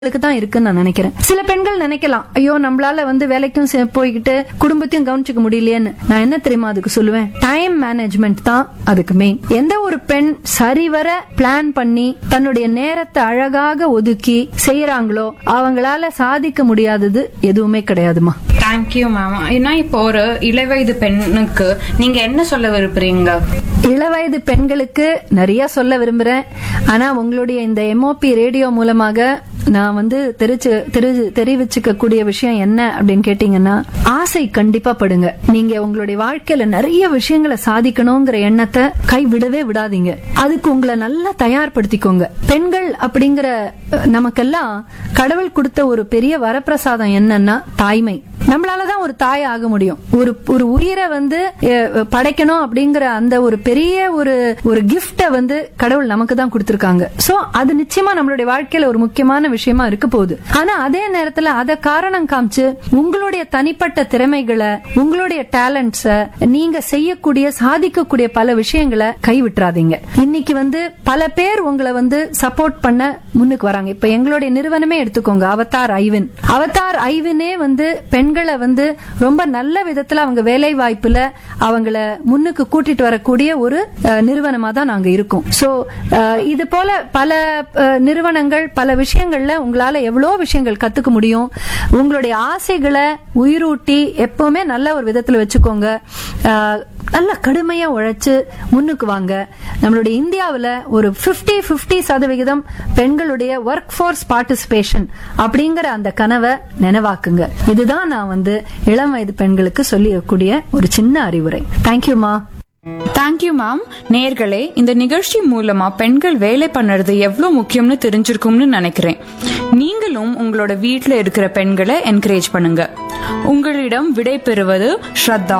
பெண்களுக்கு தான் இருக்குன்னு நான் நினைக்கிறேன் சில பெண்கள் நினைக்கலாம் ஐயோ நம்மளால வந்து வேலைக்கும் சே- போய்கிட்டு குடும்பத்தையும் கவனிச்சுக்க முடியலையேன்னு நான் என்ன தெரியுமா அதுக்கு சொல்லுவேன் டைம் மேனேஜ்மெண்ட் தான் அதுக்கு மெயின் எந்த ஒரு பெண் சரிவர பிளான் பண்ணி தன்னுடைய நேரத்தை அழகாக ஒதுக்கி செய்யறாங்களோ அவங்களால சாதிக்க முடியாதது எதுவுமே கிடையாதுமா தேங்க்யூ மேம் ஏன்னா இப்போ ஒரு இளவயது பெண்ணுக்கு நீங்க என்ன சொல்ல விரும்புறீங்க இளவயது பெண்களுக்கு நிறைய சொல்ல விரும்புறேன் ஆனா உங்களுடைய இந்த எம்ஓபி ரேடியோ மூலமாக நான் வந்து தெரிச்சு தெரி- தெரிவிச்சுக்க கூடிய விஷயம் என்ன அப்படின்னு கேட்டீங்கன்னா ஆசை கண்டிப்பா படுங்க நீங்க உங்களுடைய வாழ்க்கையில நிறைய விஷயங்களை சாதிக்கணுங்கிற எண்ணத்தை கைவிடவே விடாதீங்க அதுக்கு உங்களை நல்லா தயார்படுத்திக்கோங்க பெண்கள் அப்படிங்கிற அஹ், நமக்கெல்லாம் கடவுள் கொடுத்த ஒரு பெரிய வரப்பிரசாதம் என்னன்னா தாய்மை நம்மளாலதான் ஒரு தாய் ஆக முடியும் ஒரு ஒரு உயிரை வந்து அஹ், படைக்கணும் அப்படிங்கிற அந்த ஒரு பெரிய ஒரு ஒரு கிஃப்ட வந்து கடவுள் நமக்கு தான் கொடுத்திருக்காங்க சோ அது நிச்சயமா நம்மளுடைய வாழ்க்கையில ஒரு முக்கியமான விஷயமா இருக்க போகுது ஆனா அதே நேரத்துல அத காரணம் காமிச்சு உங்களுடைய தனிப்பட்ட திறமைகளை உங்களுடைய டேலண்ட்ஸ நீங்க செய்யக்கூடிய சாதிக்கக்கூடிய பல விஷயங்களை கைவிட்டுறாதீங்க இன்னைக்கு வந்து பல பேர் உங்களை வந்து சப்போர்ட் பண்ண முன்னுக்கு வராங்க இப்ப எங்களுடைய நிறுவனமே எடுத்துக்கோங்க அவதார் ஐவின் அவதார் ஐவினே வந்து பெண்களை வந்து ரொம்ப நல்ல விதத்துல அவங்க வேலை வாய்ப்புல அவங்கள முன்னுக்கு கூட்டிட்டு வரக்கூடிய ஒரு அஹ், நிறுவனமா தான் நாங்க இருக்கோம் சோ இது போல பல அஹ், நிறுவனங்கள் பல விஷயங்கள்ல உங்களால எவ்வளவு விஷயங்கள் கத்துக்க முடியும் உங்களுடைய ஆசைகளை உயிரூட்டி எப்பவுமே நல்ல ஒரு விதத்துல வச்சுக்கோங்க அஹ், நல்லா கடுமையா உழைச்சு முன்னுக்கு வாங்க நம்மளுடைய இந்தியாவுல ஒரு 50 50 சதவிகிதம் பெண்களுடைய ஒர்க் ஃபோர்ஸ் பார்ட்டிசிபேஷன் அப்படிங்கிற அந்த கனவை நினைவாக்குங்க இதுதான் நான் வந்து இளம் வயது பெண்களுக்கு சொல்லக்கூடிய ஒரு சின்ன அறிவுரை தேங்க்யூமா தேங்க்யூ மேம் நேர்களே இந்த நிகழ்ச்சி மூலமா பெண்கள் வேலை பண்ணுறது எவ்வளவு முக்கியம்னு தெரிஞ்சிருக்கும்னு நினைக்கிறேன் நீங்களும் உங்களோட வீட்ல இருக்கிற பெண்களை என்கரேஜ் பண்ணுங்க உங்களிடம் விடை பெறுவது ஸ்ரத்தா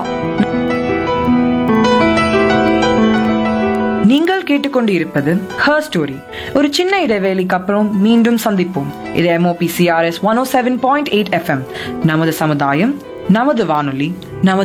நீங்கள் கேட்டுக்கொண்டிருப்பது ஹர் ஸ்டோரி ஒரு சின்ன இடைவேளைக்கு அப்புறம் மீண்டும் சந்திப்போம் இது MOP CRS one O seven point eight FM நமது சமுதாயம் நமது வானொலி நமது